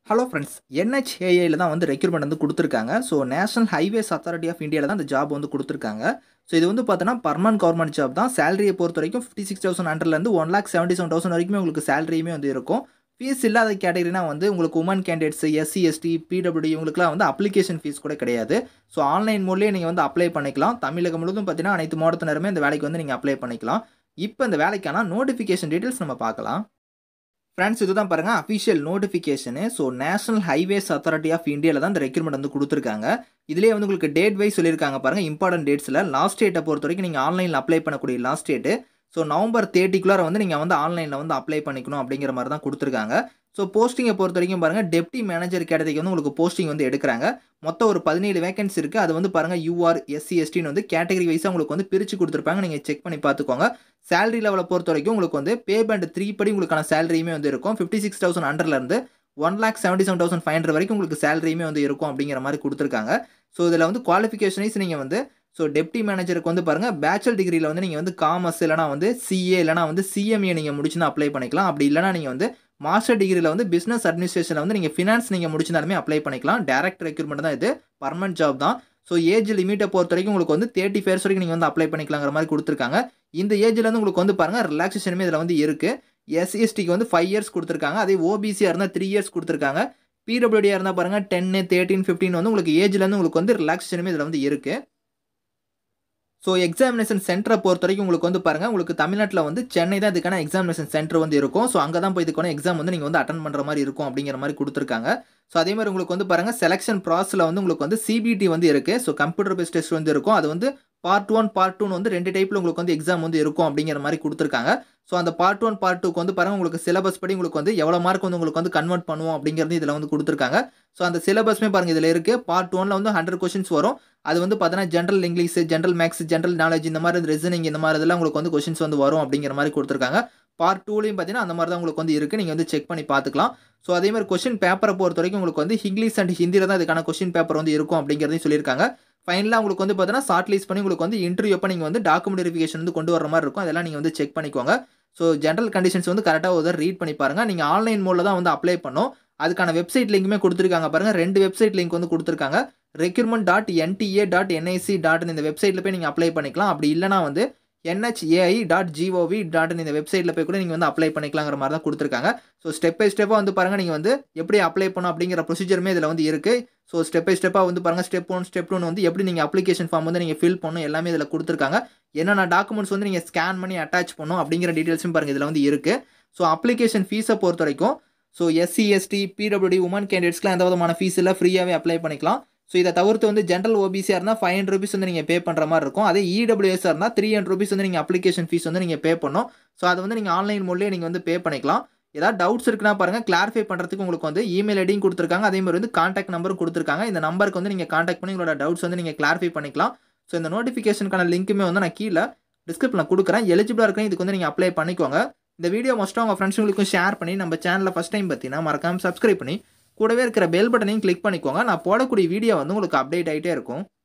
hello friends என்ஹெச்ஏஐல தான் வந்து recruitment வந்து கொடுத்துருக்காங்க so national highways authority of இந்தியாவில் தான் இந்த ஜாப் வந்து கொடுத்துருக்காங்க ஸோ இது வந்து பார்த்தோன்னா பர்மனன்ட் கவர்மெண்ட் ஜாப் தான் சேலரியை பொறுத்த வரைக்கும் ஃபிஃப்டி சிக்ஸ் தௌசண்ட் ஹண்ட்ரட்லேருந்து one lakh seventy seven thousand வரைக்குமே உங்களுக்கு சேலரியுமே வந்து இருக்கும் ஃபீஸ் இல்லாத கேட்டகரினா வந்து உங்களுக்கு women candidates SC ST PW இவங்களுக்குலாம் வந்து அப்ளிகேஷன் ஃபீஸ் கூட கிடையாது ஸோ ஆன்லைன் மூலியே நீங்கள் வந்து அப்ளை பண்ணிக்கலாம் தமிழகம் முழுவதும் பார்த்தீங்கன்னா அனைத்து மாவட்டத்தினருமே இந்த வேலைக்கு வந்து நீங்கள் அப்ளை பண்ணிக்கலாம் இப்போ இந்த வேலைக்கான நோட்டிஃபிகேஷன் டீட்டெயில்ஸ் நம்ம பார்க்கலாம் ஃப்ரெண்ட்ஸ் இதுதான் பாருங்கள் official notification so national highways authority of இந்தியாவில் தான் இந்த ரெக்ரூட்மெண்ட் வந்து கொடுத்துருக்காங்க இதிலே வந்து உங்களுக்கு டேட் வைஸ் சொல்லியிருக்காங்க பாருங்கள் இம்பார்ட்டன்ட் டேட்ஸில் லாஸ்ட் டேட்டை பொறுத்த வரைக்கும் நீங்கள் ஆன்லைனில் அப்ளை பண்ணக்கூடிய லாஸ்ட் டேட்டு ஸோ நவம்பர் தேர்ட்டிக்குள்ளார வந்து நீங்கள் வந்து ஆன்லைனில் வந்து அப்ளை பண்ணிக்கணும் அப்படிங்கிற மாதிரி தான் கொடுத்துருக்காங்க ஸோ போஸ்டிங்கை பொறுத்த வரைக்கும் பாருங்கள் டெப்டி மேனேஜர் கேட்டதுக்கு வந்து உங்களுக்கு போஸ்டிங் வந்து எடுக்கிறாங்க மொத்தம் ஒரு பதினேழு வேகன்சி இருக்குது அது வந்து பாருங்கள் யூஆர் எஸ்சி எஸ்டின்னு வந்து கேட்டகரி வைஸாக உங்களுக்கு வந்து பிரித்து கொடுத்துருப்பாங்க நீங்கள் செக் பண்ணி பார்த்துக்கோங்க சேலரி லெவலை பொறுத்த வரைக்கும் உங்களுக்கு வந்து பே பேண்ட் த்ரீ படி உங்களுக்கான சேலரியுமே வந்து இருக்கும் ஃபிஃப்டி சிக்ஸ் தௌசண்ட் ஹண்ட்ரட்லேருந்து one lakh seventy seven thousand five hundred வரைக்கும் உங்களுக்கு சேலரியுமே வந்து இருக்கும் அப்படிங்கிற மாதிரி கொடுத்துருக்காங்க ஸோ இதில் வந்து குவாலிஃபிகேஷனைஸ் நீங்கள் வந்து ஸோ டெப்டி மேனேஜருக்கு வந்து பாருங்கள் பேச்சுலர் டிகிரியில் வந்து நீங்கள் வந்து காமர்ஸ் இல்லைனா வந்து சிஏ இல்லைனா வந்து சிஎம்ஏ நீங்கள் முடிச்சுன்னா அப்ளை பண்ணிக்கலாம் அப்படி இல்லைனா நீங்கள் வந்து மாஸ்டர் டிகிரியில் வந்து பிஸ்னஸ் அட்மினிஸ்ட்ரேஷனில் வந்து நீங்கள் ஃபினான்ஸ் நீங்கள் முடிச்சிருந்தாலுமே அப்ளை பண்ணிக்கலாம் டேரக்ட் ரெக்ரூட்மெண்ட் தான் இது பர்மனன்ட் ஜாப் தான் ஸோ ஏஜ் லிமிட்டை பொறுத்த வரைக்கும் உங்களுக்கு வந்து தேர்ட்டி ஃபேர்ஸ் வரைக்கும் நீங்கள் வந்து அப்ளை பண்ணிக்கலாங்கிற மாதிரி கொடுத்துருக்காங்க இந்த ஏஜில் வந்து உங்களுக்கு வந்து பாருங்கள் ரிலாக்ஸேஷனுமே இதில் வந்து இருக்குது எஸ்சிஎஸ்டிக்கு வந்து ஃபைவ் இயர்ஸ் கொடுத்துருக்காங்க அதே ஓபிசியாக இருந்தால் த்ரீ இயர்ஸ் கொடுத்துருக்காங்க பிடபிள்யூடியாக இருந்தால் பாருங்கள் டென்னு தேர்ட்டின் ஃபிஃப்டின் வந்து உங்களுக்கு ஏஜ்லேருந்து உங்களுக்கு வந்து ரிலாக்ஸேஷனுமே இதில் வந்து இருக்குது ஸோ எக்ஸாமினேஷன் சென்டரை பொறுத்த வரைக்கும் உங்களுக்கு வந்து பாருங்கள் உங்களுக்கு தமிழ்நாட்டில் வந்து சென்னை தான் இதுக்கான எக்ஸாமினேஷன் சென்டர் வந்து இருக்கும் ஸோ அங்கே தான் போய் இதுக்கான எக்ஸாம் வந்து நீங்கள் வந்து அட்டன் பண்ணுற மாதிரி இருக்கும் அப்படிங்கிற மாதிரி கொடுத்துருக்காங்க ஸோ அதே மாதிரி உங்களுக்கு வந்து பாருங்கள் செலெக்ஷன் ப்ராசஸில் வந்து உங்களுக்கு வந்து சிபிடி வந்து இருக்குது ஸோ கம்ப்யூட்டர் பேஸ்ட் டெஸ்ட் வந்து இருக்கும் அது வந்து பார்ட் ஒன் பார்ட் டூன்னு வந்து ரெண்டு டைப்பில் உங்களுக்கு வந்து எக்ஸாம் வந்து இருக்கும் அப்படிங்கிற மாதிரி கொடுத்துருக்காங்க ஸோ அந்த பார்ட் ஒன் பார்ட் டூக்கு வந்து பாருங்கள் உங்களுக்கு சிலபஸ் படி உங்களுக்கு வந்து எவ்வளோ மார்க் வந்து உங்களுக்கு வந்து கன்வெர்ட் பண்ணுவோம் அப்படிங்கிறது இதில் வந்து கொடுத்துருக்காங்க ஸோ அந்த சிலபஸ்மே பாருங்கள் இதில் இருக்குது பார்ட் ஒனில் வந்து ஹண்ட்ரட் கொஷின்ஸ் வரும் அது வந்து பார்த்தீங்கன்னா general English general maths general knowledge இந்த மாதிரி ரீசனிங் இந்த மாதிரி இதெல்லாம் உங்களுக்கு வந்து கொஷின்ஸ் வந்து வரும் அப்படிங்கிற மாதிரி கொடுத்துருக்காங்க பார்ட் டூலையும் பார்த்தீங்கன்னா அந்த மாதிரி தான் உங்களுக்கு வந்து இருக்குது நீங்கள் வந்து செக் பண்ணி பார்த்துக்கலாம் ஸோ அதே மாதிரி கொஷின் பேப்பரை பொறுத்த வரைக்கும் உங்களுக்கு வந்து இங்கிலீஷ் அண்ட் ஹிந்தியில் தான் இதுக்கான கொஷின் பேப்பர் வந்து இருக்கும் அப்படிங்கிறதையும் சொல்லியிருக்காங்க ஃபைனலாக உங்களுக்கு வந்து பார்த்தீங்கன்னா ஷார்ட் லிஸ்ட் பண்ணி உங்களுக்கு வந்து இன்டர்வியூ அப்போ நீங்கள் வந்து டாக்குமெண்ட் வெரிஃபிகேஷன் வந்து கொண்டு வர மாதிரி இருக்கும் அதெல்லாம் நீங்கள் வந்து செக் பண்ணிக்கோங்க ஸோ ஜென்ரல் கண்டிஷன்ஸ் வந்து கரெக்டாக ஒரு ரீட் பண்ணி பாருங்கள் நீங்கள் ஆன்லைன் மோடில் தான் வந்து அப்ளை பண்ணோம் அதுக்கான வெப்சைட் லிங்க்குமே கொடுத்துருக்காங்க பாருங்கள் ரெண்டு வெப்சைட் லிங்க் வந்து கொடுத்துருக்காங்க recruitment dot NDA dot NIC dot இந்த வெப்சைட்டில் போய் நீங்கள் அப்ளை பண்ணிக்கலாம் அப்படி இல்லைனா வந்து என்ஹெச்ஏஐ டாட் ஜிஓவி டாட் இந்த வெப்சைட்டில் போய் கூட நீங்கள் வந்து அப்ளை பண்ணிக்கலாங்கிற மாதிரி தான் கொடுத்துருக்காங்க ஸோ ஸ்டெப் பை ஸ்டெப்பாக வந்து பாருங்கள் நீங்கள் வந்து எப்படி அப்ளை பண்ணணும் அப்படிங்கிற ப்ரொசீஜருமே இதில் வந்து இருக்குது ஸோ ஸ்டெப் பை ஸ்டெப்பாக வந்து பாருங்கள் ஸ்டெப் ஒன் ஸ்டெப் டூ வந்து எப்படி நீங்கள் அப்ளிகேஷன் ஃபார்ம் வந்து நீங்கள் ஃபில் பண்ணணும் எல்லாமே இதில் கொடுத்துருக்காங்க என்னென்ன டாக்குமெண்ட்ஸ் வந்து நீங்கள் ஸ்கேன் பண்ணி அட்டாச் பண்ணணும் அப்படிங்கிற டீட்டெயில்ஸும் பாருங்கள் இதில் வந்து இருக்குது ஸோ அப்ளிகேஷன் ஃபீஸை பொறுத்த வரைக்கும் so SC ST PWD women கேண்டிடேட்ஸ்க்குலாம் எந்த விதமான ஃபீஸ் இல்லை ஃப்ரீயாகவே அப்ளை பண்ணிக்கலாம் ஸோ இதை தவிர்த்து வந்து ஜென்ரல் ஓபிசியாக இருந்தால் ஃபைவ் ஹண்ட்ரட் ருபீஸ் வந்து நீங்கள் பே பண்ணுற மாதிரி இருக்கும் அதே இடபிள்யூஎஸ் இருந்தால் த்ரீ ஹண்ட்ரட் ருபீஸ் வந்து நீங்கள் அப்ளிகேஷன் ஃபீஸ் வந்து நீங்கள் பே பண்ணணும் ஸோ அதை வந்து நீங்கள் ஆன்லைன் மூலியே நீங்கள் வந்து பே பண்ணிக்கலாம் ஏதாவது டவுட்ஸ் இருக்குன்னா பாருங்கள் கிளாரிஃபை பண்ணுறதுக்கு உங்களுக்கு வந்து இமெயில் ஐடியும் கொடுத்துருக்காங்க அதே மாதிரி வந்து காண்டாக்ட் நம்பரும் கொடுத்துருக்காங்க இந்த நம்பருக்கு வந்து நீங்கள் காண்டாக்ட் பண்ணி உங்களோட டவுட்ஸ் வந்து நீங்கள் கிளாரிஃபை பண்ணிக்கலாம் ஸோ இந்த நோட்டிஃபிகேஷனுக்கான லிங்க்குமே வந்து நான் கீழே டிஸ்கிரிப்ஷனில் கொடுக்குறேன் எலிஜிபிளாக இருக்கணும் இதுக்கு வந்து நீங்கள் அப்ளை பண்ணிக்கோங்க இந்த வீடியோ மோஸ்ட்டாக உங்கள் ஃப்ரெண்ட்ஸுங்களுக்கும் ஷேர் பண்ணி நம்ம சேனலில் ஃபஸ்ட் டைம் பார்த்தீங்கன்னா மறக்காமல் சப்ஸ்கிரைப் பண்ணி கூடவே இருக்கிற பெல் பட்டனையும் கிளிக் பண்ணிக்கோங்க நான் போடக்கூடிய வீடியோ வந்து உங்களுக்கு அப்டேட் ஆகிட்டே இருக்கும்